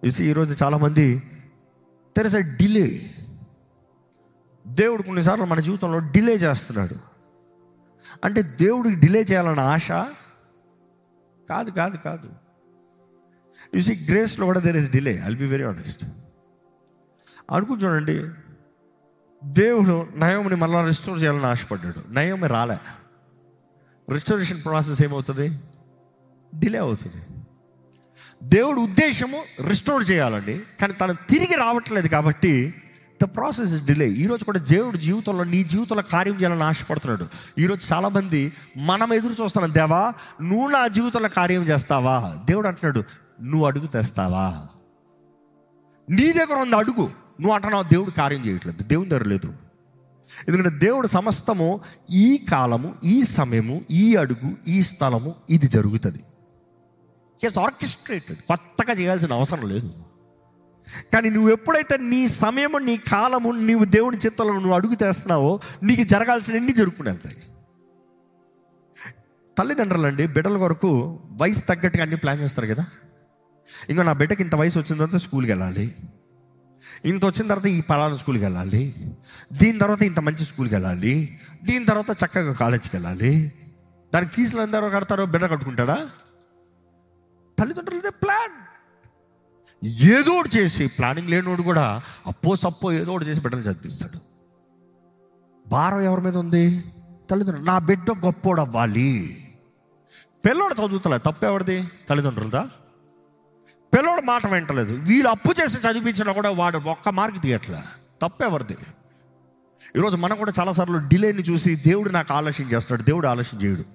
ఇసి ఈరోజు చాలామంది there is a delay దేవుడు కొన్నిసార్లు మన జీవితంలో డిలే చేస్తున్నాడు అంటే దేవుడికి డిలే చేయాలన్న ఆశ కాదు కాదు కాదు యూసి గ్రేస్లో కూడా there is delay I'll be very honest అనుకుని చూడండి దేవుడు నయోమిని మళ్ళా రిస్టోర్ చేయాలని ఆశపడ్డాడు నయోమి రాలే రిస్టోరేషన్ ప్రాసెస్ ఏమవుతుంది డిలే అవుతుంది దేవుడు ఉద్దేశము రిస్టోర్ చేయాలండి కానీ తను తిరిగి రావట్లేదు కాబట్టి ద ప్రాసెస్ ఇస్ డిలే ఈరోజు కూడా దేవుడు జీవితంలో నీ జీవితంలో కార్యం చేయాలని ఆశపడుతున్నాడు ఈరోజు చాలామంది మనం ఎదురు చూస్తున్నాం దేవా నువ్వు నా జీవితంలో కార్యం చేస్తావా దేవుడు అంటున్నాడు నువ్వు అడుగు తెస్తావా నీ దగ్గర ఉంది అడుగు నువ్వు అంటున్నావు దేవుడు కార్యం చేయట్లేదు దేవుని దగ్గర లేదు ఎందుకంటే దేవుడు సమస్తము ఈ కాలము ఈ సమయము ఈ అడుగు ఈ స్థలము ఇది జరుగుతుంది ఇట్స్ ఆర్కెస్ట్రేటెడ్ కొత్తగా చేయాల్సిన అవసరం లేదు కానీ నువ్వు ఎప్పుడైతే నీ సమయము నీ కాలము నీవు దేవుని చిత్తంలో నువ్వు అడుగు తెస్తున్నావో నీకు జరగాల్సిన ఎన్ని జరుపుకుని వెళ్తాయి తల్లిదండ్రులు అండి బిడ్డల కొరకు వయసు తగ్గట్టుగా అన్ని ప్లాన్ చేస్తారు కదా ఇంకా నా బిడ్డకి ఇంత వయసు వచ్చిన తర్వాత స్కూల్కి వెళ్ళాలి ఇంత వచ్చిన తర్వాత ఈ పలానా స్కూల్కి వెళ్ళాలి దీని తర్వాత ఇంత మంచి స్కూల్కి వెళ్ళాలి దీని తర్వాత చక్కగా కాలేజ్కి వెళ్ళాలి దానికి ఫీజులు అందరూ కడతారో బిడ్డ కట్టుకుంటాడా తల్లిదండ్రులదే ప్లాన్ ఏదో ఒకటి చేసి ప్లానింగ్ లేనివాడు కూడా అప్పో సప్పో ఏదో ఒకటి చేసి బిడ్డలు చదివిస్తాడు భారం ఎవరి మీద ఉంది తల్లిదండ్రులు నా బిడ్డ గొప్పోడు అవ్వాలి పిల్లోడు చదువుతలే తప్పు ఎవరిది తల్లిదండ్రులదా పిల్లోడు మాట వింటలేదు వీళ్ళు అప్పు చేసి చదివించినా కూడా వాడు ఒక్క మార్క్ తీయట్లే తప్పు ఎవరిది ఈరోజు మనం కూడా చాలాసార్లు డిలేని చూసి దేవుడు నాకు ఆలస్యం చేస్తున్నాడు దేవుడు ఆలస్యం చేయడు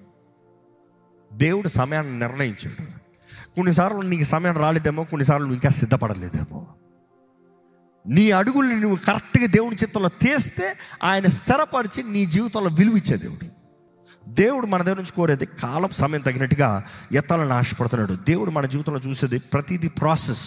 దేవుడు సమయాన్ని నిర్ణయించాడు కొన్నిసార్లు నీకు సమయం రాలేదేమో కొన్నిసార్లు నువ్వు ఇంకా సిద్ధపడలేదేమో నీ అడుగుల్ని నువ్వు కరెక్ట్గా దేవుని చిత్తంలో తీస్తే ఆయన స్థిరపరిచి నీ జీవితంలో విలువ ఇచ్చే దేవుడు దేవుడు మన దగ్గర నుంచి కోరేది కాలం సమయం తగినట్టుగా ఎత్తాలని ఆశపడుతున్నాడు దేవుడు మన జీవితంలో చూసేది ప్రతిదీ ప్రాసెస్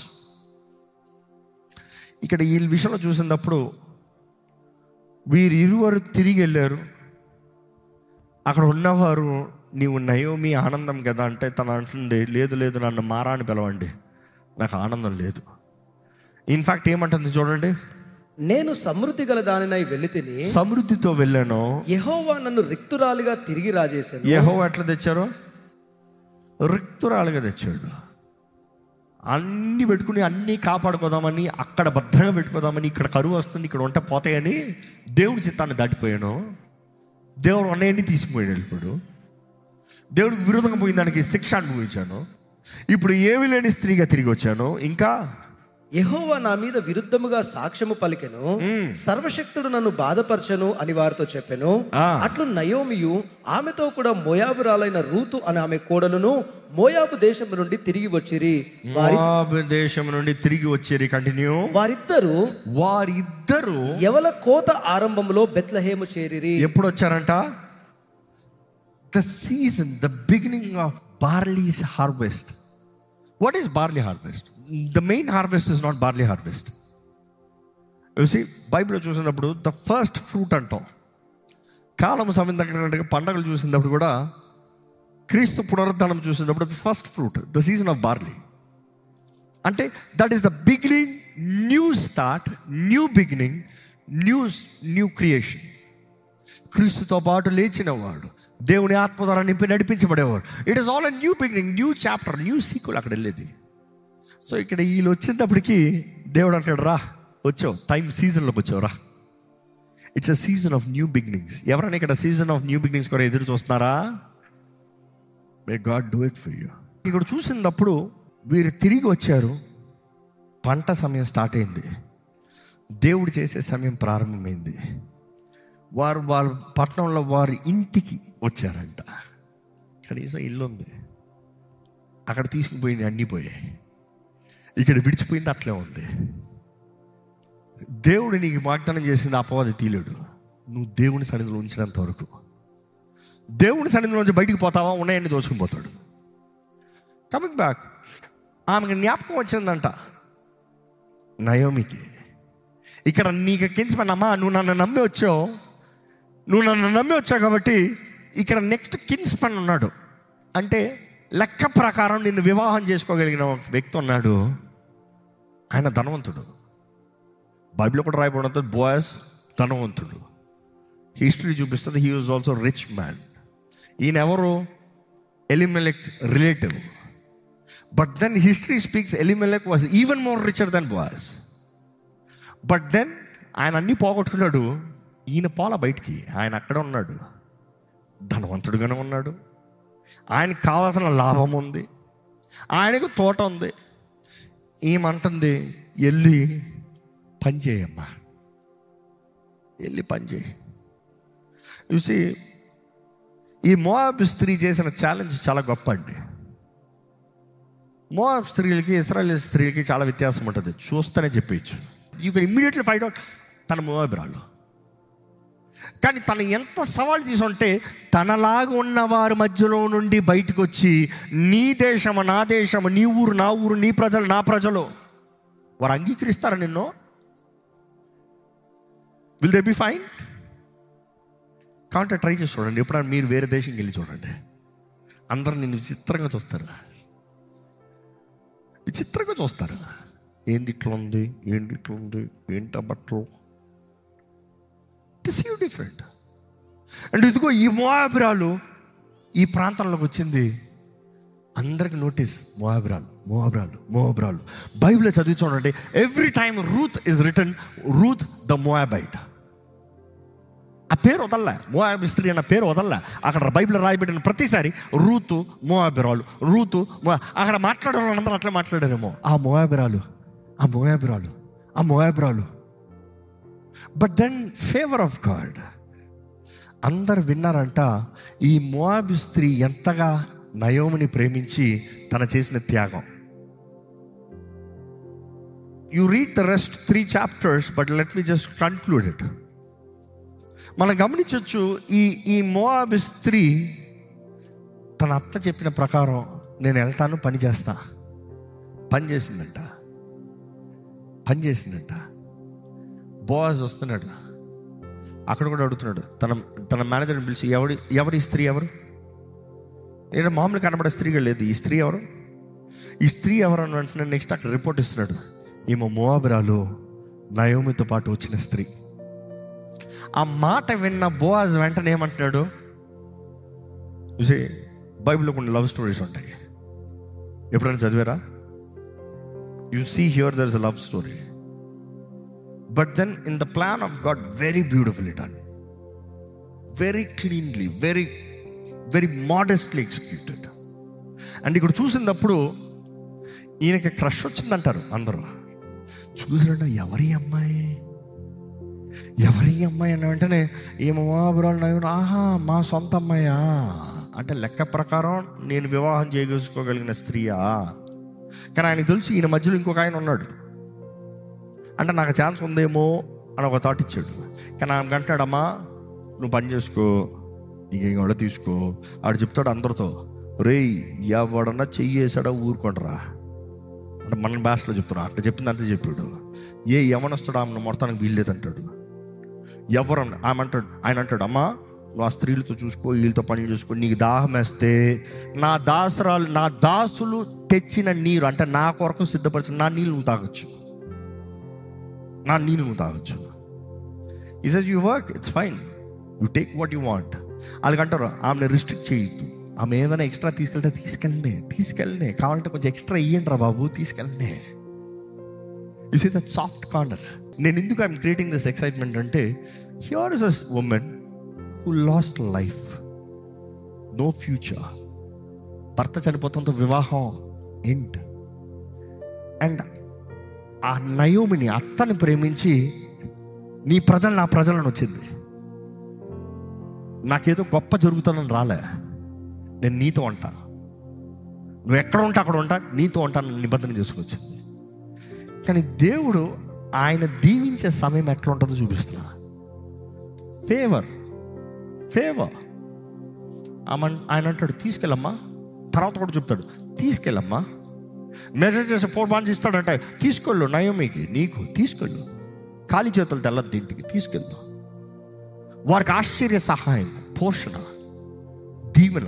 ఇక్కడ ఈ విషయంలో చూసినప్పుడు వీరు ఇరువురు తిరిగి వెళ్ళారు అక్కడ ఉన్నవారు నీవు నయోమి ఆనందం కదా అంటే తను అంటుంది లేదు లేదు నన్ను మారాని పిలవండి నాకు ఆనందం లేదు ఇన్ఫాక్ట్ ఏమంటుంది చూడండి నేను సమృద్ధి గల దానినై వెళ్ళి తిని సమృద్ధితో వెళ్ళాను యెహోవా నన్ను రిక్తురాలిగా తిరిగి రాజేశాను యహో ఎట్లా తెచ్చారు రిక్తురాలుగా తెచ్చాడు అన్నీ పెట్టుకుని అన్నీ కాపాడుకోదామని అక్కడ భద్రంగా పెట్టుకోదామని ఇక్కడ కరువు వస్తుంది ఇక్కడ ఉంటే పోతాయని దేవుడి చిత్తాన్ని దాటిపోయాను దేవుడు అన్నయ్యని తీసుకుపోయాడు వెళ్ళిపోయాడు దేవుడికి విరోధంగా పోయిన దానికి శిక్ష అనుభవించాను ఇప్పుడు ఏమి లేని స్త్రీగా తిరిగి వచ్చాను ఇంకా యెహోవా నా మీద విరుద్ధముగా సాక్ష్యము పలికెను సర్వశక్తుడు నన్ను బాధపరచను అని వారితో చెప్పాను ఆ. అట్లు నయోమియు ఆమెతో కూడా మోయాబురాలైన రూతు అని ఆమె కోడలును మోయాబు దేశం నుండి తిరిగి వచ్చిరి వారి మోయాబు దేశం నుండి తిరిగి వచ్చేది కంటిన్యూ వారిద్దరూ వారిద్దరూ యవల కోత ఆరంభంలో బెత్లహేము చేరిరి ఎప్పుడు వచ్చారంట the season the beginning of barley's harvest what is barley harvest the main harvest is not barley harvest చూసి బైబిల్లో చూసినప్పుడు ద ఫస్ట్ ఫ్రూట్ అంటాం కాలం సమయం తగినట్టుగా పండగలు చూసినప్పుడు కూడా క్రీస్తు పునరుద్ధరణం చూసినప్పుడు the first fruit the season of barley అంటే that is the beginning new start new beginning new new creation క్రీస్తుతో పాటు లేచినవాడు దేవుని ఆత్మ ద్వారా నింపి నడిపించబడేవాడు it is all a new beginning new chapter new sequel అక్కడ వెళ్ళేది సో ఇక్కడ వీళ్ళు వచ్చినప్పటికీ దేవుడు అంటాడు రా వచ్చావు టైం సీజన్లోకి వచ్చావు రా it's a season of new beginnings ఎవరైనా ఇక్కడ సీజన్ ఆఫ్ న్యూ బిగినింగ్స్ కూడా ఎదురు చూస్తున్నారా may God do it for you ఇక్కడ చూసినప్పుడు వీరు తిరిగి వచ్చారు పంట సమయం స్టార్ట్ అయింది దేవుడు చేసే సమయం ప్రారంభమైంది వారు వారి పట్టణంలో వారి ఇంటికి వచ్చారంట కనీసం ఇల్లు ఉంది అక్కడ తీసుకుపోయింది అన్నీ పోయాయి ఇక్కడ విడిచిపోయింది అట్లే ఉంది దేవుడు నీకు వాగ్దానం చేసింది అపవాది తీలేడు నువ్వు దేవుని సన్నిధిలో ఉంచినంత వరకు దేవుని సన్నిధిలో నుంచి బయటికి పోతావా ఉన్నాయని దోచుకుని పోతాడు కమింగ్ బ్యాక్ ఆమెకి జ్ఞాపకం వచ్చిందంట నయోమికి ఇక్కడ నీకు కించమన్నమ్మా నువ్వు నన్ను నమ్మి వచ్చావు నువ్వు నన్ను నమ్మి వచ్చావు కాబట్టి ఇక్కడ నెక్స్ట్ కిన్స్మన్ ఉన్నాడు అంటే లెక్క ప్రకారం నిన్ను వివాహం చేసుకోగలిగిన ఒక వ్యక్తి ఉన్నాడు ఆయన ధనవంతుడు బైబిల్లో కూడా రాయబడి ఉంటుంది బాయస్ ధనవంతుడు హిస్టరీ చూపిస్తుంది he was also rich man ఈయన ఎవరు Elimelech relative but then history speaks Elimelech was even more richer than Boaz but then ఆయన అన్నీ పోగొట్టుకున్నాడు ఈయన పోల బయటికి ఆయన అక్కడ ఉన్నాడు ధనవంతుడుగానే ఉన్నాడు ఆయనకు కావాల్సిన లాభం ఉంది ఆయనకు తోట ఉంది ఏమంటుంది వెళ్ళి పని చేయమ్మా వెళ్ళి పని చేయి చూసి ఈ మోయాబ్ స్త్రీ చేసిన ఛాలెంజ్ చాలా గొప్ప అండి మోయాబ్ స్త్రీలకి ఇస్రాయల్ స్త్రీలకి చాలా వ్యత్యాసం ఉంటుంది చూస్తేనే చెప్పేయచ్చు you can immediately find out తన మోయాబిరాలు కానీ తను ఎంత సవాల్ తీసుంటే తనలాగా ఉన్న వారి మధ్యలో నుండి బయటకు వచ్చి నీ దేశము నా దేశము నీ ఊరు నా ఊరు నీ ప్రజలు నా ప్రజలు వారు అంగీకరిస్తారా నిన్ను విల్ దే బి ఫైన్ కాబట్టి ట్రై చేసి చూడండి ఎప్పుడైనా మీరు వేరే దేశంకి వెళ్ళి చూడండి అందరు నిన్ను విచిత్రంగా చూస్తారు విచిత్రంగా చూస్తారు ఏంది ఇట్లా ఉంది ఏంటి ఇట్లా ఉంది ఏంటి ఆ బట్టలు దిస్ యూ డిఫరెంట్ అండ్ ఇదిగో ఈ మోయాబిరాలు ఈ ప్రాంతంలోకి వచ్చింది అందరికి నోటీస్ మోయాబిరాలు మోయాబిరాలు మోయాబిరాలు బైబిల్ చదివి చూడండి every time Ruth is return Ruth the Moabite ఆ పేరు వదల్లా మోయాబి స్త్రీ అన్న పేరు వదల్లా అక్కడ బైబిల్ రాయబడిన ప్రతిసారి రూతు మోయాబిరాలు రూతు మో- అక్కడ మాట్లాడే వాళ్ళందరూ అట్లా మాట్లాడారేమో ఆ మోయాబిరాలు ఆ మోయాబిరాలు ఆ మోయాబిరాలు but then favour of God అందరు విన్నారంట ఈ మోయాబి స్త్రీ ఎంతగా నయోమిని ప్రేమించి తన చేసిన త్యాగం you read the rest three chapters but let me just conclude it మనం గమనించవచ్చు ఈ ఈ మోయాబి స్త్రీ తన అత్త చెప్పిన ప్రకారం నేను వెళ్తాను పని చేస్తా పని చేసిందంట పని చేసిందంట బోaz వస్తున్నాడు అక్కడ కూడా అడుగుతున్నాడు తన తన మేనేజర్ని పిలిచి ఎవరి ఎవరి స్త్రీ ఎవరు ఏదో మామూలు కనబడే స్త్రీగా లేదు ఈ స్త్రీ ఎవరు ఈ స్త్రీ ఎవరు అని వెంటనే నెక్స్ట్ అక్కడ రిపోర్ట్ ఇస్తున్నాడు ఈమె మోయాబిరాలు నయోమితో పాటు వచ్చిన స్త్రీ ఆ మాట విన్న బోaz వెంటనే ఏమంటున్నాడు చూసి బైబిల్లో కొన్ని లవ్ స్టోరీస్ ఉంటాయి ఎప్పుడైనా చదివారా you see here there is a love story but then in the plan of God very beautifully done very cleanly very very modestly executed and ఇక్కడ చూసినప్పుడు ఈయనకి క్రష్ వచ్చిందంటారు అందరూ చూసినట్టు ఎవరి అమ్మాయి ఎవరి అమ్మాయి అన్న వెంటనే ఏమో బ్రాలు ఆహా మా సొంత అమ్మాయా అంటే లెక్క ప్రకారం నేను వివాహం చేయగలుసుకోగలిగిన స్త్రీయా కానీ ఆయనకు తెలుసు ఈయన మధ్యలో ఇంకొక ఆయన ఉన్నాడు అంటే నాకు ఛాన్స్ ఉందేమో అని ఒక థాట్ ఇచ్చాడు కానీ ఆమె అంటాడమ్మా నువ్వు పని చేసుకో నీకేం కూడా తీసుకో ఆడు చెప్తాడు అందరితో రేయ్ ఎవడన్నా చెయ్యేసాడో ఊరుకోండిరా అంటే మన భాషలో చెప్తున్నా అక్కడ చెప్పింది అంతే చెప్పాడు ఏ యవనొస్తాడు ఆమెను మొత్తానికి వీల్లేదంటాడు ఎవరు అన్న- ఆమె అంటాడు ఆయన అంటాడు అమ్మా నువ్వు ఆ స్త్రీలతో చూసుకో వీళ్ళతో పని చూసుకో నీకు దాహం వేస్తే నా దాసరాలు నా దాసులు తెచ్చిన నీరు అంటే నా కొరకు సిద్ధపరిచిన నా నీళ్ళు నువ్వు తాగొచ్చు నా నీళ్ళు నువ్వు తాగొచ్చు ఈ says you work it's fine you take what you want వాళ్ళకి అంటారు ఆమెను రిస్ట్రిక్ట్ చేయొద్దు ఆమె ఏదైనా ఎక్స్ట్రా తీసుకెళ్తే తీసుకెళ్ళనే తీసుకెళ్ళనే కావాలంటే కొంచెం ఎక్స్ట్రా ఇయ్యండి రా బాబు తీసుకెళ్ళనే you see that soft corner నేను ఎందుకు ఐఎమ్ క్రియేటింగ్ దిస్ ఎక్సైట్మెంట్ అంటే here is us women who lost life no future భర్త చనిపోతుంతో వివాహం ఎండ్ అండ్ ఆ నయోమిని అత్తని ప్రేమించి నీ ప్రజలు నా ప్రజలను వచ్చింది నాకేదో గొప్ప జరుగుతుందని రాలే నేను నీతో ఉంటా నువ్వు ఎక్కడ ఉంటా అక్కడ ఉంటా నీతో ఉంటాను నిబంధన చేసుకొచ్చింది కానీ దేవుడు ఆయన దీవించే సమయం ఎట్లా ఉంటుందో చూపిస్తున్నా ఫేవర్ ఫేవర్ ఆమె ఆయన అంటాడు తీసుకెళ్ళమ్మా తర్వాత కూడా చెప్తాడు తీసుకెళ్ళమ్మా మెసేజ్ చేసి ఫోర్ మంత్స్ ఇస్తాడంటే తీసుకెళ్ళు నయోమికి నీకు తీసుకెళ్ళు ఖాళీ చేతులు తెల్లద్దు ఇంటికి తీసుకెళ్ళు వారికి ఆశ్చర్య సహాయం పోషణ దీవెన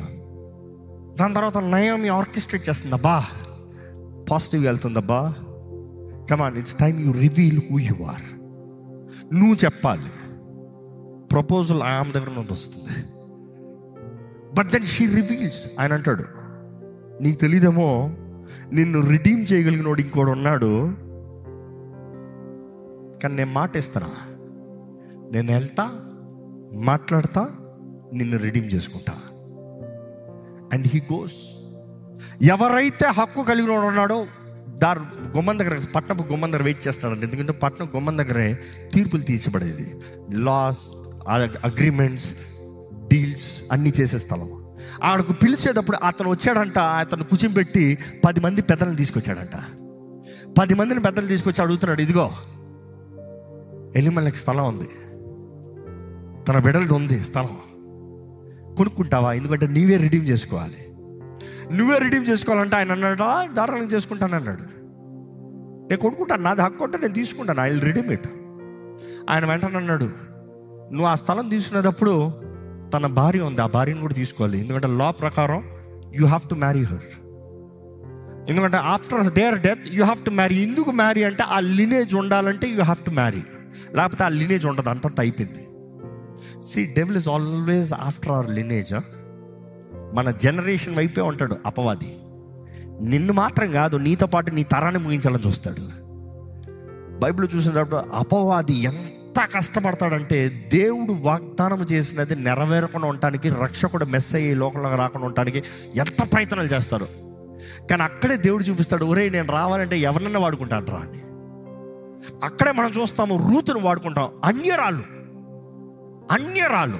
దాని తర్వాత నయోమి ఆర్కెస్ట్రేట్ చేస్తుందబ్బా పాజిటివ్గా వెళ్తుందబ్బా come on it's time you reveal who you are నువ్వు చెప్పాలి ప్రపోజల్ ఆమె దగ్గర నుండి వస్తుంది బట్ దెన్ షీ రివీల్స్ ఆయన అంటాడు నీకు తెలీదేమో నిన్ను రిడీమ్ చేయగలిగినోడు ఇంకోడు ఉన్నాడు కానీ నేను మాట ఇస్తానా నేను వెళ్తా మాట్లాడతా నిన్ను రిడీమ్ చేసుకుంటా అండ్ హీ గోస్ ఎవరైతే హక్కు కలిగిన వాడు ఉన్నాడో దారు గుమ్మం దగ్గర పట్నపు గుమ్మం దగ్గర వెయిట్ చేస్తున్నాడు ఎందుకంటే పట్నం గుమ్మం దగ్గరే తీర్పులు తీర్చబడేది లాస్ అగ్రిమెంట్స్ డీల్స్ అన్నీ చేసే స్థలం ఆడకు పిలిచేటప్పుడు అతను వచ్చాడంట అతను కూర్చోబెట్టి పది మంది పెద్దలను తీసుకొచ్చాడంట పది మందిని పెద్దలు తీసుకొచ్చి అడుగుతున్నాడు ఇదిగో ఎలిమల్లకి స్థలం ఉంది తన బిడ్డలది ఉంది స్థలం కొనుక్కుంటావా ఎందుకంటే నీవే రిడీమ్ చేసుకోవాలి నువ్వే రిడీమ్ చేసుకోవాలంటే ఆయన అన్నాడు దారాలను చేసుకుంటాను అన్నాడు నేను కొనుక్కుంటాను నాది హక్కు ఉంటే నేను తీసుకుంటాను ఐ విల్ రిడీమ్ ఇట్ ఆయన వెంటనే అన్నాడు నువ్వు ఆ స్థలం తీసుకునేటప్పుడు తన భార్య ఉంది ఆ భార్యను కూడా తీసుకోవాలి ఎందుకంటే లా ప్రకారం you have to marry her ఎందుకంటే after their death you have to marry ఎందుకు మ్యారీ అంటే ఆ లినేజ్ ఉండాలంటే యూ హ్యావ్ టు మ్యారీ లేకపోతే ఆ లినేజ్ ఉండదు అంతా అయిపోయింది see devil is always after our lineage మన జనరేషన్ వైపే ఉంటాడు అపవాది నిన్ను మాత్రం కాదు నీతో పాటు నీ తరాన్ని ముగించాలని చూస్తాడు బైబిల్ చూసినప్పుడు అపవాది ఎంత కష్టపడతాడంటే దేవుడు వాగ్దానం చేసినది నెరవేరకుండా ఉండటానికి రక్షకుడు మెస్ అయ్యి లోకంలోకి రాకుండా ఉండటానికి ఎంత ప్రయత్నాలు చేస్తారు కానీ అక్కడే దేవుడు చూపిస్తాడు ఒరే నేను రావాలంటే ఎవరినన్నా వాడుకుంటాను రా అని అక్కడే మనం చూస్తాము రూతును వాడుకుంటాం అన్యరాళ్ళు అన్యరాళ్ళు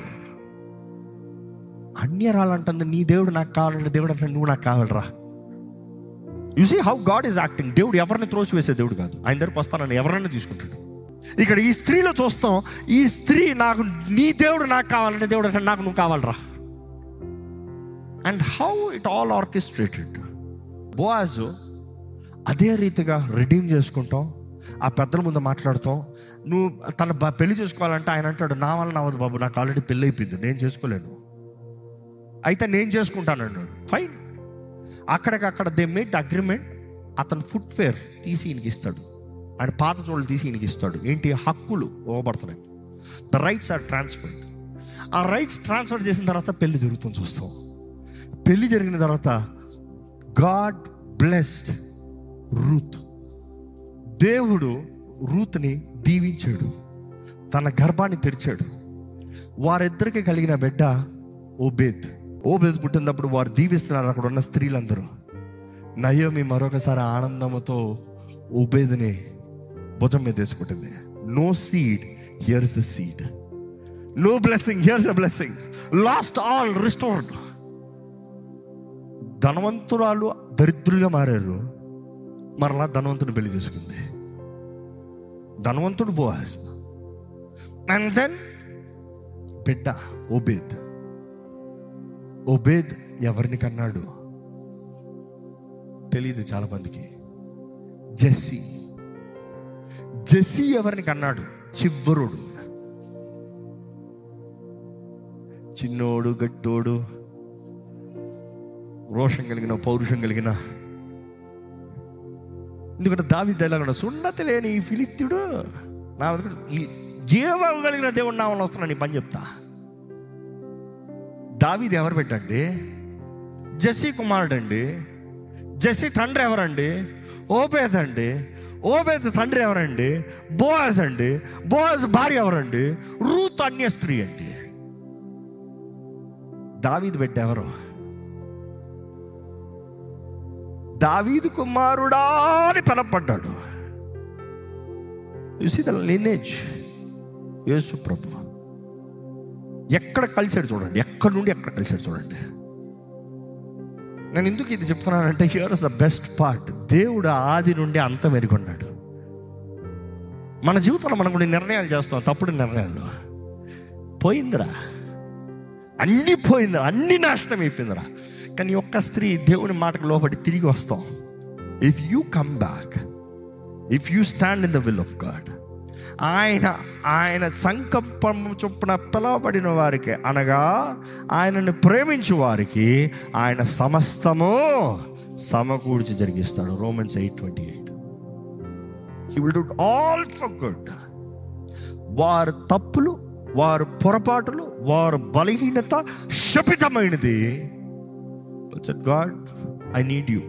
అన్యరాలు అంటుంది నీ దేవుడు నాకు కావాలంటే దేవుడు అంటే నువ్వు నాకు కావాలరా you see how God is acting దేవుడు ఎవరిని త్రోసివేసే దేవుడు కాదు ఆయన దగ్గరకు వస్తానని ఎవరైనా తీసుకుంటాడు ఇక్కడ ఈ స్త్రీలో చూస్తాం ఈ స్త్రీ నాకు నీ దేవుడు నాకు కావాలంటే దేవుడు అంటే నాకు నువ్వు కావాలరా and how it all orchestrated Boaz అదే రీతిగా రిడీమ్ చేసుకుంటాం ఆ పెద్దల ముందు మాట్లాడుతాం నువ్వు తన బ- పెళ్లి చేసుకోవాలంటే ఆయన అంటాడు నా వల్ల అవ్వదు బాబు నాకు ఆల్రెడీ పెళ్ళి అయిపోయింది నేను చేసుకోలేను అయితే నేను చేసుకుంటాను అన్నాడు ఫైన్ అక్కడికక్కడ దే మేడ్ అగ్రిమెంట్ అతను ఫుట్ ఫేర్ తీసి ఈయనకి ఇస్తాడు ఆయన పాత చోళ్ళు తీసి ఈయనకి ఇస్తాడు ఏంటి హక్కులు ఇవ్వబడుతున్నాయి ద రైట్స్ ఆర్ ట్రాన్స్ఫర్డ్ ఆ రైట్స్ ట్రాన్స్ఫర్ చేసిన తర్వాత పెళ్లి జరుగుతుంది చూస్తాం పెళ్లి జరిగిన తర్వాత గాడ్ బ్లెస్డ్ రూత్ దేవుడు రూత్ని దీవించాడు తన గర్భాన్ని తెరిచాడు వారిద్దరికి కలిగిన బిడ్డ ఓబేద్ ఓబేద్ పుట్టినప్పుడు వారు దీవిస్తున్నారు అక్కడ ఉన్న స్త్రీలందరూ నయోమి మరొకసారి ఆనందంతో ఓబేద్ని భుజం మీద వేసుకుంటుంది no seed here is the seed no blessing here's a blessing lost all restored ధనవంతురాలు దరిద్రులుగా మారారు మరలా ధనవంతుని పెళ్లి చేసుకుంది ధనవంతుడు బోయాజ్ అండ్ దెన్ బిడ్డ ఒబేద్ ఒబేద్ ఎవరిని కన్నాడు తెలియదు చాలా మందికి జెస్సీ జెస్సీ ఎవరిని కన్నాడు చివరుడు చిన్నోడు గట్టోడు రోషం కలిగిన పౌరుషం కలిగిన ఎందుకంటే దావి తెలంగాణ సున్నతి లేని ఈ ఫిలిస్తీయుడు నా దగ్గర ఈ జీవం కలిగిన దేవుడు నా వల్ల వస్తున్నా నీ పని చెప్తా దావీది ఎవరు పెట్టండి జెస్సీ కుమారుడు అండి జెస్సీ తండ్రి ఎవరండి ఓబేద్ అండి ఓబేద్ తండ్రి ఎవరండి బోయాజ్ అండి బోయాజ్ భార్య ఎవరండి రూత్ అన్య స్త్రీ అండి దావీదు బిడ్డ ఎవరు దావీదు కుమారుడా అని పిలపడ్డాడు సి ద లినేజ్ యేసు ప్రభు ఎక్కడ కలిసాడు చూడండి ఎక్కడి నుండి ఎక్కడ కలిసాడు చూడండి నేను ఎందుకు ఇది చెప్తున్నానంటే here is the best part దేవుడు ఆది నుండి అంతం ఎరుగున్నాడు మన జీవితంలో మనం కొన్ని నిర్ణయాలు చేస్తాం తప్పుడు నిర్ణయాలు పోయిందిరా అన్నీ పోయిందిరా అన్ని నాశనం అయిపోయిందిరా కానీ ఒక్క స్త్రీ దేవుని మాటకు లోపడి తిరిగి వస్తాం if you come back if you stand in the will of God ఆయన ఆయన సంకల్పం చొప్పున పిలవబడిన వారికి అనగా ఆయనను ప్రేమించు వారికి ఆయన సమస్తము సమకూర్చి జరిగిస్తాడు Romans eight twenty eight he will do all for good వారి తప్పులు వారి పొరపాటులు వారి బలహీనత శపితమైనది God I need you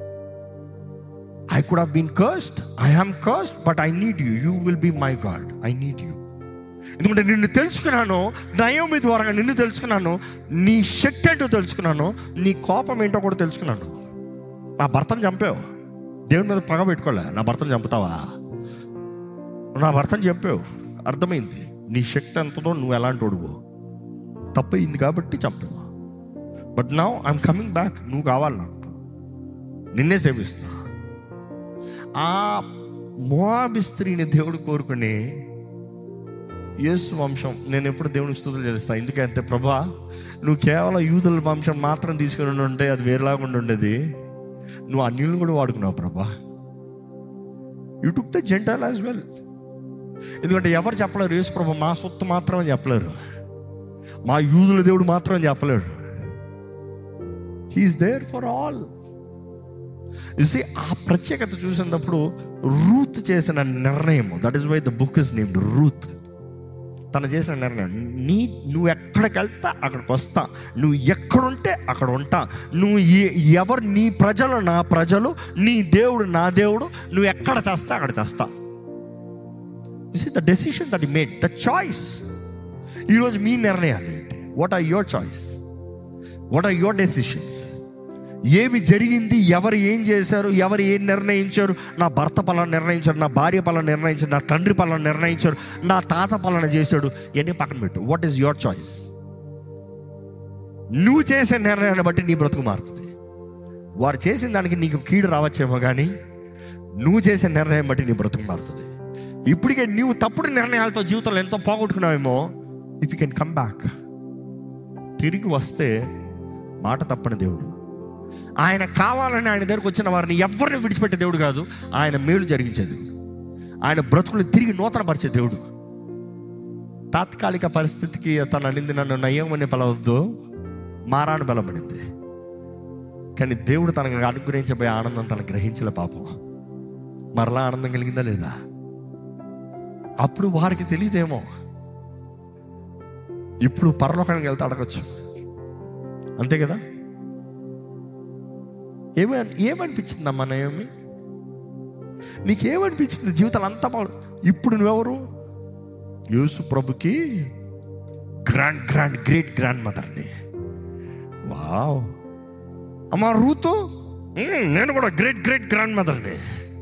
I could have been cursed I am cursed but I need you you will be my God I need you ఎందుకంటే నిన్ను తెలుసుకున్నాను నయోమి ద్వారా నిన్ను తెలుసుకున్నాను నీ శక్తి ఏంటో తెలుసుకున్నాను నీ కోపం ఏంటో కూడా తెలుసుకున్నాను నా భర్తను చంపావు దేవుని మీద పగ పెట్టుకోలే నా భర్తను చంపుతావా నా భర్తను చంపావు అర్థమైంది నీ శక్తి ఎంతదో నువ్వు ఎలాంటి ఒడువు తప్పయింది కాబట్టి చంపావు but now I'm coming back నువ్వు కావాలి నాకు నిన్నే సేవిస్తా ఆ మోయాబి స్త్రీని దేవుడు కోరుకుని యేసు వంశం నేను ఎప్పుడు దేవునికి స్థుతులు చేస్తాను ఎందుకంటే ప్రభా నువ్వు కేవలం యూదుల వంశం మాత్రం తీసుకుని ఉంటే అది వేరేలాగా ఉండి ఉండేది నువ్వు అన్యులను కూడా వాడుకున్నావు ప్రభా you took the gentile as well ఎందుకంటే ఎవరు చెప్పలేరు యేసు ప్రభా మా సొత్తు మాత్రమే చెప్పలేరు మా యూదుల దేవుడు మాత్రం చెప్పలేడు హీఈస్ దేర్ ఫర్ ఆల్ చూసి ఆ ప్రత్యేకత చూసినప్పుడు రూత్ చేసిన నిర్ణయం that is why the book is named Ruth తను చేసిన నిర్ణయం నీ నువ్వు ఎక్కడికి వెళ్తా అక్కడికి వస్తా నువ్వు ఎక్కడుంటే అక్కడ ఉంటా నువ్వు ఏ- ఎవరు నీ ప్రజలు నా ప్రజలు నీ దేవుడు నా దేవుడు నువ్వు ఎక్కడ చేస్తా అక్కడ చేస్తా this is the decision that made the choice ఈరోజు మీ నిర్ణయాలు ఏంటి what are your choice what are your decisions ఏమి జరిగింది ఎవరు ఏం చేశారు ఎవరు ఏం నిర్ణయించారు నా భర్త పలానా నిర్ణయించారు నా భార్య పలానా నిర్ణయించారు నా తండ్రి పలానా నిర్ణయించారు నా తాత పలానా చేశాడు ఇవన్నీ పక్కన పెట్టు వాట్ ఈస్ యువర్ చాయిస్ నువ్వు చేసే నిర్ణయాన్ని బట్టి నీ బ్రతుకు మారుతుంది వారు చేసిన దానికి నీకు కీడు రావచ్చేమో కానీ నువ్వు చేసే నిర్ణయం బట్టి నీ బ్రతుకు మారుతుంది ఇప్పటికే నువ్వు తప్పుడు నిర్ణయాలతో జీవితంలో ఎంతో పోగొట్టుకున్నావేమో if you can come back తిరిగి వస్తే మాట తప్పని దేవుడు ఆయన కావాలని ఆయన దగ్గరకు వచ్చిన వారిని ఎవరిని విడిచిపెట్టే దేవుడు కాదు ఆయన మేలు జరిగించే దేవుడు ఆయన బ్రతుకులు తిరిగి నూతనపరిచే దేవుడు తాత్కాలిక పరిస్థితికి తను అనింది నన్ను నయ్యమని పిలవద్దు మారాను బలపడింది కానీ దేవుడు తనకు అనుగ్రహించబోయే ఆనందం తనకు గ్రహించలే పాపం మరలా ఆనందం కలిగిందా లేదా అప్పుడు వారికి తెలియదేమో ఇప్పుడు పరలోకానికి వెళ్తే అడగచ్చు అంతే కదా ఏమ ఏమనిపించింది అమ్మా నయోమి నీకేమనిపించింది జీవితాలు అంతా బాగు ఇప్పుడు నువ్వెవరు యేసు ప్రభుకి గ్రాండ్ గ్రాండ్ గ్రేట్ గ్రాండ్ మదర్ని వావ్ అమ్మా రూతు "మ్మ్, నేను కూడా గ్రేట్ గ్రేట్ గ్రాండ్ మదర్ని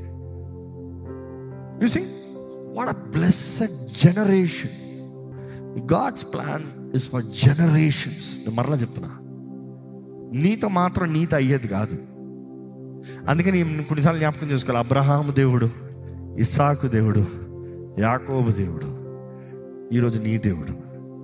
see what a blessed generation God's plan is for generations మరలా చెప్తున్నా నీతో మాత్రం నీతో అయ్యేది కాదు అందుకని నేను కొన్నిసార్లు జ్ఞాపకం చేసుకోవాలి అబ్రహాము దేవుడు ఇస్సాకు దేవుడు యాకోబు దేవుడు ఈరోజు నీ దేవుడు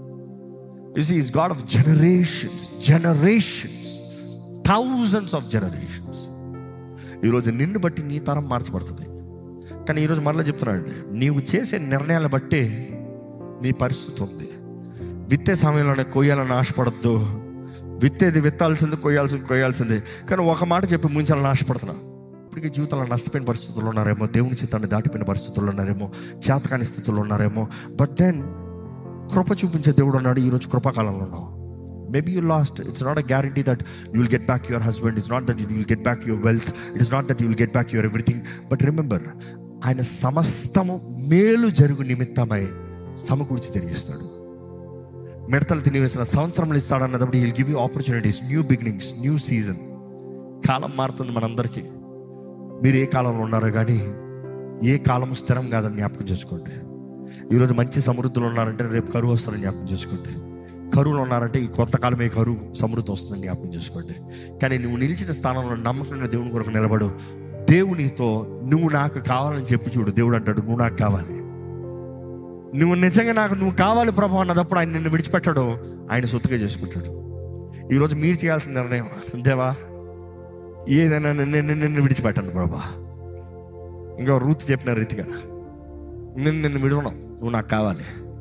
is is God of generations generations thousands of generations ఈరోజు నిన్ను బట్టి నీ తరం మార్చబడుతుంది కానీ ఈరోజు మరలా చెప్తున్నాడు నీవు చేసే నిర్ణయాలను బట్టి నీ పరిస్థితి ఉంది విత్తే సమయంలోనే కొయ్యాలని ఆశపడద్దు విత్తేది విత్తాల్సింది కొయ్యాల్సింది కొయ్యాల్సింది కానీ ఒక మాట చెప్పి ముంచాలని ఆశపడుతున్నా ఇప్పటికీ జీవితంలో నష్టపోయిన పరిస్థితుల్లో ఉన్నారేమో దేవుని చిత్తాన్ని దాటిపోయిన పరిస్థితుల్లో ఉన్నారేమో చేతకాని స్థితుల్లో ఉన్నారేమో బట్ దెన్ కృప చూపించే దేవుడు ఉన్నాడు ఈరోజు కృపాకాలంలో ఉన్నావు maybe you lost it's not a guarantee that you will get back your husband it's not that you will get back your wealth it is not that you will get back your everything but remember ఆయన సమస్తము మేలు జరుగు నిమిత్తమై సమకూర్చి తెలియస్తాడు మిడతలు తినివేసిన సంవత్సరంలో ఇస్తాడు అన్నప్పుడు will give you opportunities new beginnings new season కాలం మారుతుంది మనందరికీ మీరు ఏ కాలంలో ఉన్నారో కానీ ఏ కాలం స్థిరం కాదని జ్ఞాపకం చేసుకోండి ఈరోజు మంచి సమృద్ధిలో ఉన్నారంటే రేపు కరువు వస్తుందని జ్ఞాపకం చేసుకోండి కరువులో ఉన్నారంటే ఈ కొంతకాలమే కరువు సమృద్ధి వస్తుందని జ్ఞాపకం చేసుకోండి కానీ నువ్వు నిలిచిన స్థానంలో నమ్మకంగా దేవుని కొరకు నిలబడు దేవునితో నువ్వు నాకు కావాలని చెప్పి చూడు దేవుడు అంటాడు నువ్వు నాకు కావాలి నువ్వు నిజంగా నాకు నువ్వు కావాలి ప్రభు అన్నదప్పుడు ఆయన నిన్ను విడిచిపెట్టాడు ఆయన సొత్తుగా చేసుకుంటాడు ఈరోజు మీరు చేయాల్సిన నిర్ణయం దేవా ఏదైనా నిన్ను నిన్ను విడిచిపెట్టాను ప్రభా ఇంకా రూత్ చెప్పిన రీతిగా నేను నిన్ను విడవను నువ్వు నాకు కావాలి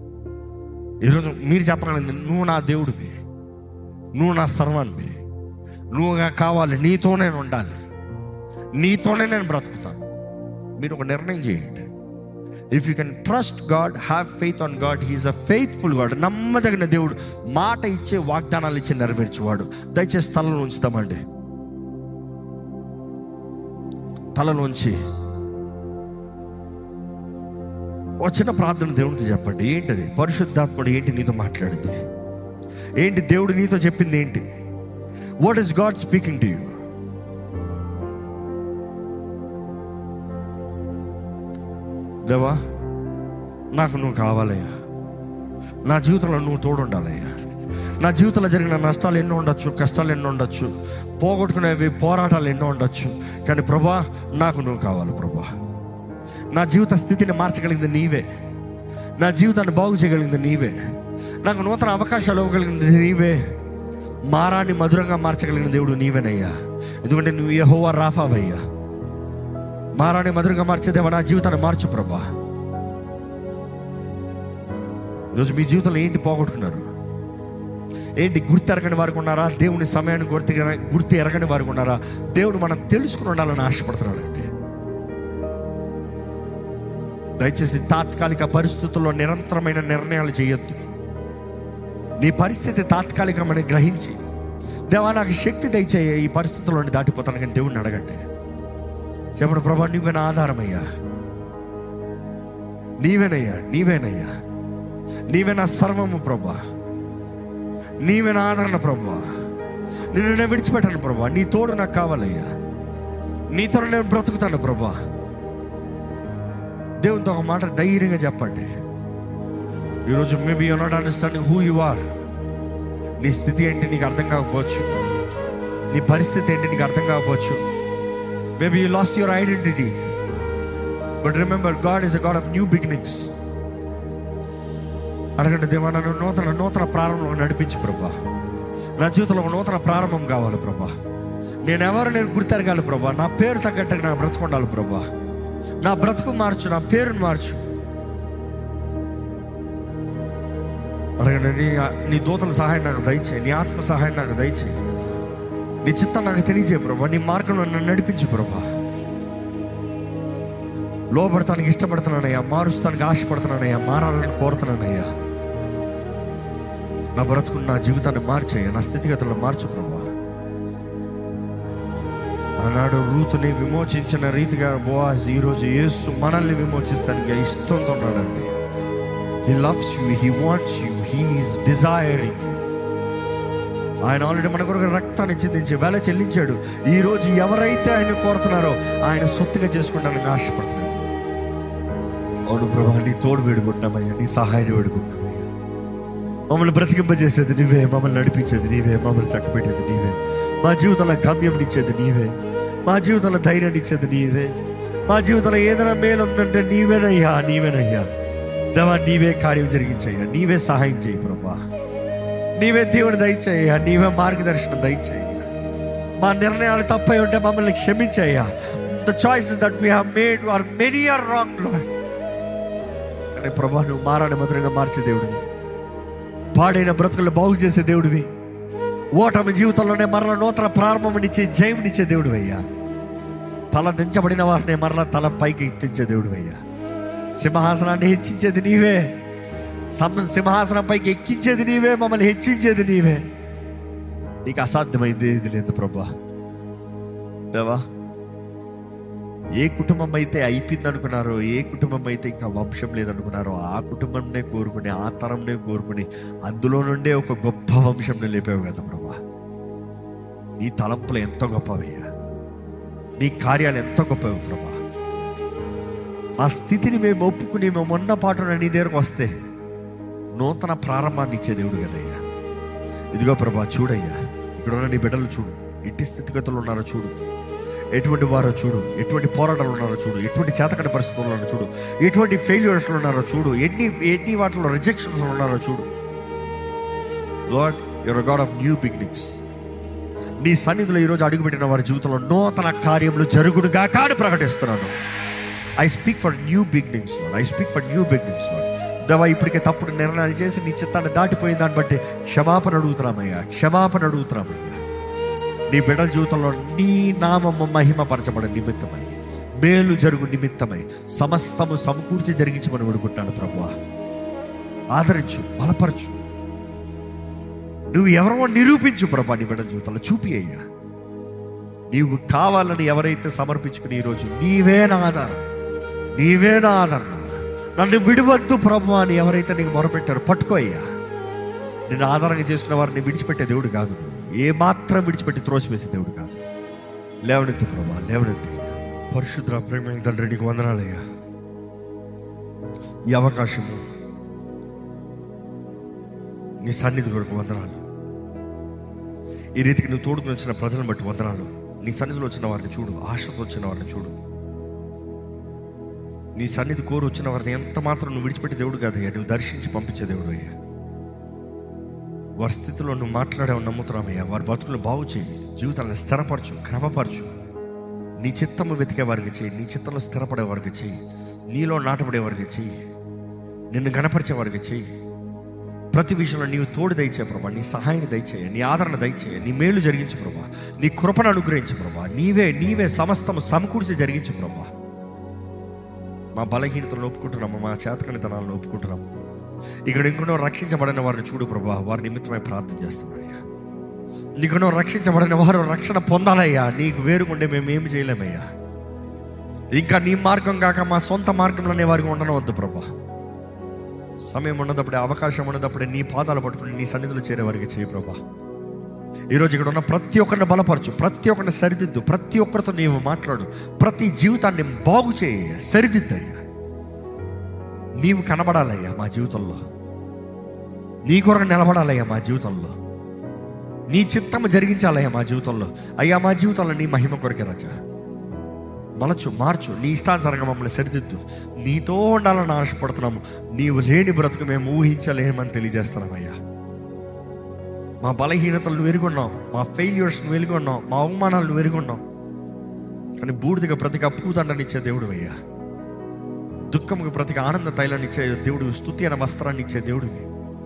ఈరోజు మీరు చెప్పగలిగింది నువ్వు నా దేవుడివి నువ్వు నా సర్వాన్వి నువ్వు నాకు కావాలి నీతో నేను ఉండాలి నీతోనే నేను బ్రతుకుతాను మీరు ఒక నిర్ణయం చేయండి if you can trust God have faith on God he is a faithful God నమ్మదగిన దేవుడు మాట ఇచ్చే వాగ్దానాలు ఇచ్చి నెరవేర్చేవాడు దయచేసి తలలో ఉంచుతామండి తలలోంచి ఒక చిన్న ప్రార్థన దేవుడికి చెప్పండి ఏంటది పరిశుద్ధాత్ముడు ఏంటి నీతో మాట్లాడింది ఏంటి దేవుడు నీతో చెప్పింది ఏంటి what is God speaking to you దేవా నాకు నువ్వు కావాలయ్యా నా జీవితంలో నువ్వు తోడుండాలయ్యా నా జీవితంలో జరిగిన నష్టాలు ఎన్నో ఉండొచ్చు కష్టాలు ఎన్నో ఉండొచ్చు పోగొట్టుకునేవి పోరాటాలు ఎన్నో ఉండొచ్చు కానీ ప్రభా నాకు నువ్వు కావాలి ప్రభా నా జీవిత స్థితిని మార్చగలిగింది నీవే నా జీవితాన్ని బాగు చేయగలిగింది నీవే నాకు నూతన అవకాశాలు ఇవ్వగలిగింది నీవే మారాన్ని మధురంగా మార్చగలిగిన దేవుడు నీవేనయ్యా ఎందుకంటే నువ్వు యెహోవా రాఫావయ్యా మారాన్ని మధురంగా మార్చేదేవా నా జీవితాన్ని మార్చు ప్రభా ఈరోజు మీ జీవితంలో ఏంటి పోగొట్టుకున్నారు ఏంటి గుర్తు ఎరగని వారికి ఉన్నారా దేవుని సమయాన్ని గుర్తు గుర్తు ఎరగని వారికి ఉన్నారా దేవుడు మనం తెలుసుకుని ఉండాలని ఆశపడుతున్నాడండి దయచేసి తాత్కాలిక పరిస్థితుల్లో నిరంతరమైన నిర్ణయాలు చేయొద్దు నీ పరిస్థితి తాత్కాలికమని గ్రహించి దేవా నాకు శక్తి దయచేయ ఈ పరిస్థితుల్లో నుండి దాటిపోతాను కానీ దేవుడిని అడగండి చెప్పండి ప్రభా నువ్వే నా ఆధారమయ్యా నీవేనయ్యా నీవేనయ్యా నీవే నా సర్వము ప్రభా నీవే నా ఆదరణ ప్రభా నిన్ను నేను విడిచిపెట్టాను ప్రభా నీ తోడు నాకు కావాలయ్యా నీతో నేను బ్రతుకుతాను ప్రభా దేవునితో ఒక మాట ధైర్యంగా చెప్పండి ఈరోజు maybe you not understanding who you are నీ స్థితి ఏంటి నీకు అర్థం కాకపోవచ్చు నీ పరిస్థితి ఏంటి నీకు అర్థం కాకపోవచ్చు maybe you lost your identity but remember God is a God of new beginnings అడగండి దేవా నన్ను నూతన నూతన ప్రారంభం నడిపించి ప్రభా నా జీవితంలో ఒక నూతన ప్రారంభం కావాలి ప్రభా నేను ఎవరు నేను గుర్తెరగాలి ప్రభా నా పేరు తగ్గట్టుగా నా బ్రతుకుండాలి ప్రభా నా బ్రతుకు మార్చు నా పేరును మార్చు అడగండి నీ నీ దూతల సహాయం నాకు దయచేయి నీ ఆత్మ సహాయం నాకు దయచేయి నీ చిత్తం నాకు తెలియజేయ ప్రభా నీ మార్గంలో నన్ను నడిపించు ప్రభా లోపడతానికి ఇష్టపడుతున్నానయ్యా మారుస్తానికి ఆశపడుతున్నానయ్యా మారాలని కోరుతున్నానయ్యా నా బ్రతుకు నా జీవితాన్ని మార్చేయ్యా నా స్థితిగతులను మార్చు ప్రభా ఆనాడు రూతుని విమోచించిన రీతిగా బోవాజ్ ఈరోజు యేసు మనల్ని విమోచిస్తానికి ఇష్టంతో ఉన్నాడండి he loves you he wants you he is desiring ఆయన ఆల్రెడీ మన కొరకు రక్తాన్ని చిందించి వెల చెల్లించాడు ఈ రోజు ఎవరైతే ఆయన కోరుతున్నారో ఆయన సొత్తుగా చేసుకుంటానికి ఆశపడుతున్నాడు అవును ప్రభా నీ తోడు వేడుకుంటున్నామయ్యా నీ సహాయాన్ని వేడుకుంటున్నామయ్యా మమ్మల్ని బ్రతికింపజేసేది నీవే మమ్మల్ని నడిపించేది నీవే మమ్మల్ని చక్కబెట్టేది నీవే మా జీవితంలో గమ్యం ఇచ్చేది నీవే మా జీవితంలో ధైర్యాన్ని ఇచ్చేది నీవే మా జీవితంలో ఏదైనా మేలు ఉందంటే నీవేనయ్యా నీవేనయ్యా దేవా నీవే కార్యం జరిగించయ్యా నీవే సహాయం చేయి ప్రభా నీవే దేవుడు దయచేయ్యా నీవే మార్గదర్శనం దయచేయ్యా మా నిర్ణయాలు తప్పై ఉంటే మమ్మల్ని క్షమించయ్యా the choices that we have made are many are wrong Lord కానీ ప్రభా నువ్వు మారాన్ని మధురంగా మార్చే దేవుడివి పాడైన బ్రతుకులు బాగు చేసే దేవుడివి ఓటమి జీవితంలోనే మరల నూతన ప్రారంభమనిచ్చే జయమునిచ్చే దేవుడు అయ్యా తల దించబడిన వారిని మరల తల పైకి ఎత్తించే దేవుడు అయ్యా సింహాసనాన్ని హెచ్చించేది నీవే సమ సింహాసనం పైకి ఎక్కించేది నీవే మమ్మల్ని హెచ్చించేది నీవే నీకు అసాధ్యమైంది ఏది లేదు ప్రభా దేవా ఏ కుటుంబం అయితే అయిపోయింది అనుకున్నారో ఏ కుటుంబం అయితే ఇంకా వంశం లేదనుకున్నారో ఆ కుటుంబంనే కోరుకుని ఆ తరంనే కోరుకుని అందులో నుండే ఒక గొప్ప వంశంని లేపావు కదా ప్రభా నీ తలంపులు ఎంతో గొప్పవయ్యా నీ కార్యాలు ఎంతో గొప్పవి ప్రభా మా స్థితిని మేము ఒప్పుకుని మేము ఉన్న పాటున నీ దగ్గరకు వస్తే నూతన ప్రారంభాన్ని ఇచ్చే దేవుడు కదయ్యా ఇదిగో ప్రభా చూడయ్యా ఇక్కడ ఉన్న నీ బిడ్డలు చూడు ఎట్టి స్థితిగతులు ఉన్నారో చూడు ఎటువంటి వారో చూడు ఎటువంటి పోరాటాలు ఉన్నారో చూడు ఎటువంటి చేతకటి పరిస్థితులు ఉన్నారో చూడు ఎటువంటి ఫెయిల్యూర్స్లో ఉన్నారో చూడు ఎన్ని ఎన్ని వాటిలో రిజెక్షన్స్ ఉన్నారో చూడు God your God of new beginnings నీ సన్నిధిలో ఈరోజు అడుగుపెట్టిన వారి జీవితంలో నూతన కార్యములు జరుగుడుగా కాని ప్రకటిస్తున్నాను I speak for new beginnings I speak for new beginnings దేవా ఇప్పటికే తప్పుడు నిర్ణయాలు చేసి నీ చిత్తాన్ని దాటిపోయిన దాన్ని బట్టి క్షమాపణ అడుగుతున్నామయ్యా క్షమాపణ అడుగుతున్నామయ్యా నీ బిడ్డల జీవితంలో నీ నామము మహిమపరచబడే నిమిత్తమై మేలు జరుగు నిమిత్తమై సమస్తము సమకూర్చి జరిగించమని వేడుకుంటాను ప్రభువా ఆదరించు బలపరచు నువ్వు ఎవరో నిరూపించు ప్రభా నీ బిడ్డ జీవితంలో చూపి అయ్యా నీవు కావాలని ఎవరైతే సమర్పించుకుని ఈరోజు నీవే నా ఆధారం నీవే నా ఆదరణ నన్ను విడివద్దు ప్రభు అని ఎవరైతే నీకు మొరపెట్టారో పట్టుకో అయ్యా నేను ఆధారంగా చేసుకున్న వారిని విడిచిపెట్టే దేవుడు కాదు నువ్వు ఏ మాత్రం విడిచిపెట్టి త్రోసివేసే దేవుడు కాదు లేవనెత్తు ప్రభా లేవనెత్తు పరిశుద్ర ప్రేమ తండ్రి నీకు వందనాలయ్యా ఈ అవకాశము నీ సన్నిధి కొరకు వందనాలు ఈ రీతికి నువ్వు తోడుకుని వచ్చిన ప్రజలను బట్టి వందనాలు నీ సన్నిధిలో వచ్చిన వారిని చూడు ఆశతో వచ్చిన వారిని చూడు నీ సన్నిధి కోరు వచ్చిన వారిని ఎంత మాత్రం నువ్వు విడిచిపెట్టే దేవుడు కాదయ్యా నువ్వు దర్శించి పంపించే దేవుడు అయ్యా వారి స్థితిలో నువ్వు మాట్లాడావు నమ్ముతున్నామయ్యా వారి బతుకులు బాగు చేయి జీవితాలను స్థిరపరచు క్రమపరచు నీ చిత్తము వెతికే వారికి చేయి నీ చిత్తంలో స్థిరపడే వారికి చేయి నీలో నాటపడే వారికి చేయి నిన్ను గణపరిచే వారికి చేయి ప్రతి విషయంలో నీవు తోడు దయచే ప్రభా నీ సహాయాన్ని దయచేయ నీ ఆదరణ దయచేయ నీ మేలు జరిగించు ప్రభా నీ కృపను అనుగ్రహించు ప్రభా నీవే నీవే సమస్తము సమకూర్చి జరిగించు ప్రభా మా బలహీనతలను ఒప్పుకుంటున్నాము మా చేతకనితనాలను ఒప్పుకుంటున్నాము ఇక్కడ ఇంకొనో రక్షించబడిన వారిని చూడు ప్రభా వారి నిమిత్తమై ప్రార్థన చేస్తున్నాయ్యా నీకునో రక్షించబడిన వారు రక్షణ పొందాలయ్యా నీకు వేరుకుంటే మేము ఏమి చేయలేమయ్యా ఇంకా నీ మార్గం కాక మా సొంత మార్గంలోనే వారికి ఉండనవద్దు ప్రభా సమయం ఉన్నదప్పుడే అవకాశం ఉన్నదప్పుడే నీ పాదాలు పట్టుకుని నీ సన్నిధిలో చేరే వారికి చేయి ప్రభా ఈరోజు ఇక్కడ ఉన్న ప్రతి ఒక్కరిని బలపరచు ప్రతి ఒక్కరిని సరిదిద్దు ప్రతి ఒక్కరితో నీవు మాట్లాడు ప్రతి జీవితాన్ని బాగు చేయ సరిదిద్దయ్యా నీవు కనబడాలయ్యా మా జీవితంలో నీ కొరకు నిలబడాలయ్యా మా జీవితంలో నీ చిత్తము జరిగించాలయ్యా మా జీవితంలో అయ్యా మా జీవితంలో నీ మహిమ కొరకే రాజా మలచు మార్చు నీ ఇష్టానుసారంగా మమ్మల్ని సరిదిద్దు నీతో ఉండాలని ఆశపడుతున్నాము నీవు లేని బ్రతుకు మేము ఊహించలేమని తెలియజేస్తున్నామయ్యా మా బలహీనతలను వెరుగున్నాం మా ఫెయిల్యూర్స్ను వెలుగున్నాం మా అవమానాలను వెరుగున్నాం కానీ బూడిదగా ప్రతిగా పూదండనిచ్చే దేవుడు అయ్యా దుఃఖముకు ప్రతిగా ఆనంద తైలాన్ని ఇచ్చే దేవుడు స్థుతి అనే వస్త్రాన్ని ఇచ్చే దేవుడివి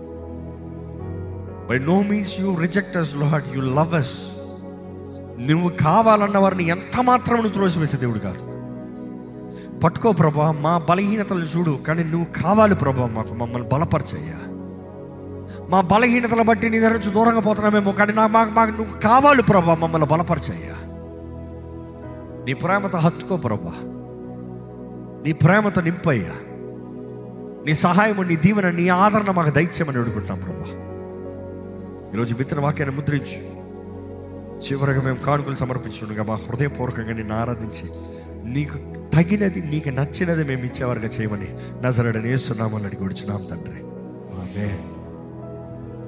by no means you reject us Lord you love us నువ్వు కావాలన్న వారిని ఎంత మాత్రం నువ్వు త్రోసివేసే దేవుడు కాదు పట్టుకో ప్రభా మా బలహీనతలను చూడు కానీ నువ్వు కావాలి ప్రభా మాకు మమ్మల్ని బలపరచయ్యా మా బలహీనతల బట్టి నీ దగ్గర నుంచి దూరంగా పోతున్నామేమో కానీ నా మాకు మాకు నువ్వు కావాలి ప్రభా మమ్మల్ని బలపరచయ్యా నీ ప్రేమతో హత్తుకో ప్రభా నీ ప్రేమతో నింపయ్యా నీ సహాయము నీ దీవెన నీ ఆదరణ మాకు దైత్యమని అడుగుకుంటాం ప్రభా ఈరోజు విత్తన వాక్యాన్ని ముద్రించు చివరిగా మేము కానుకలు సమర్పించుండగా మా హృదయపూర్వకంగా నిన్ను ఆరాధించి నీకు తగినది నీకు నచ్చినది మేము ఇచ్చేవారుగా చేయమని నజరడని వేస్తున్నామని అడిగి తండ్రి ఆమె